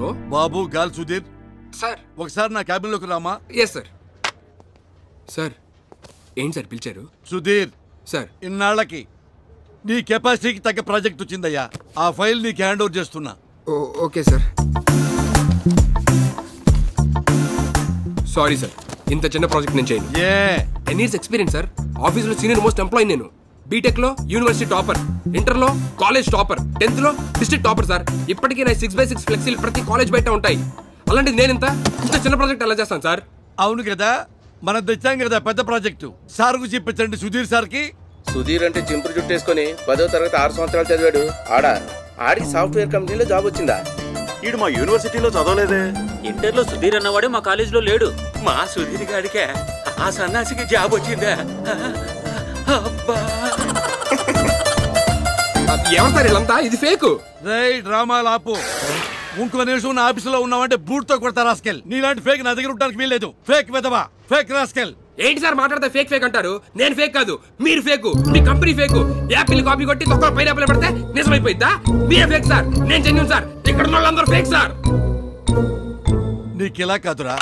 hello బాబు గాల్ Sudheer sir ఒకసారి నా క్యాబిన్లోకి రామా ఎస్ సార్ సార్ ఏంటి సార్ పిలిచారు సుధీర్ సార్ ఇన్నాళ్ళకి నీ కెపాసిటీకి తగ్గ ప్రాజెక్ట్ వచ్చిందయ్యా ఆ ఫైల్ నీకు హ్యాండ్ ఓవర్ చేస్తున్నా ఓ- ఓకే సార్ సారీ సార్ ఇంత చిన్న ప్రాజెక్ట్ నేను చేయను a ten years experience sir ఆఫీస్లో సీనియర్ మోస్ట్ ఎంప్లాయీ నేను బీటెక్ లో యూనివర్సిటీ టాపర్ ఇంటర్ లో కాలేజ్ టాపర్ టెన్త్ లో డిస్ట్రిక్ట్ టాపర్ సార్ ఇప్పటికీ నా సిక్స్ బై సిక్స్ ఫ్లెక్సీలు ప్రతి కాలేజ్ బయట ఉంటాయి అలాంటిది నేను ఇంత ఇంత చిన్న ప్రాజెక్ట్ ఎలా చేస్తాను సార్ అవును కదా మనం తెచ్చాం కదా పెద్ద ప్రాజెక్టు సార్కు చెప్పించండి సుధీర్ సార్కి సుధీర్ అంటే చింపురు చుట్టేసుకొని పదో తరగతి ఆరు సంవత్సరాలు చదివాడు ఆడ ఆడికి సాఫ్ట్వేర్ కంపెనీలో జాబ్ వచ్చిందా ఈడు మా యూనివర్సిటీలో చదవలేదే ఇంటర్లో సుధీర్ అన్నవాడే మా కాలేజీలో లేడు మా సుధీర్ గాడికే ఆ సన్నాసికి జాబ్ వచ్చిందా అబ్బా ఎవరు సార్ వీళ్ళంతా ఇది ఫేక్ రేయ్ డ్రామాలు ఆపు ఇంకో నిమిషం నా ఆఫీసులో ఉన్నావంటే బూట్తో కొడతా రాస్కెల్ నీలాంటి ఫేక్ నా దగ్గర ఉండడానికి వీల్లేదు ఫేక్ వెదవా ఫేక్ రాస్కెల్ ఏంటి సార్ మాట్లాడితే ఫేక్ ఫేక్ అంటారు నేను ఫేక్ కాదు మీరు ఫేక్ మీ కంపెనీ ఫేక్ యాపిల్ కాపీ కొట్టి తొక్క పైనాపిల్ పెడితే నిజమైపోయిద్దా మీరే ఫేక్ సార్ నేను జెన్యున్ సార్ ఇక్కడ ఉన్న వాళ్ళందరూ ఫేక్ సార్ నీకు ఇలా కాదురా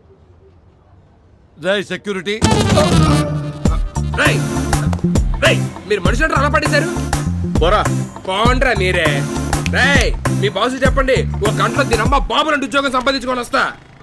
రే సెక్యూరిటీ రై రై మీరు మనుషులంటారు అలా పడేశారు పోరా బాగుండ్రా మీరే రేయ్ మీ బాసు చెప్పండి ఒక గంటలో దీనమ్మ బాబు రెండు ఉద్యోగం సంపాదించుకొని వస్తా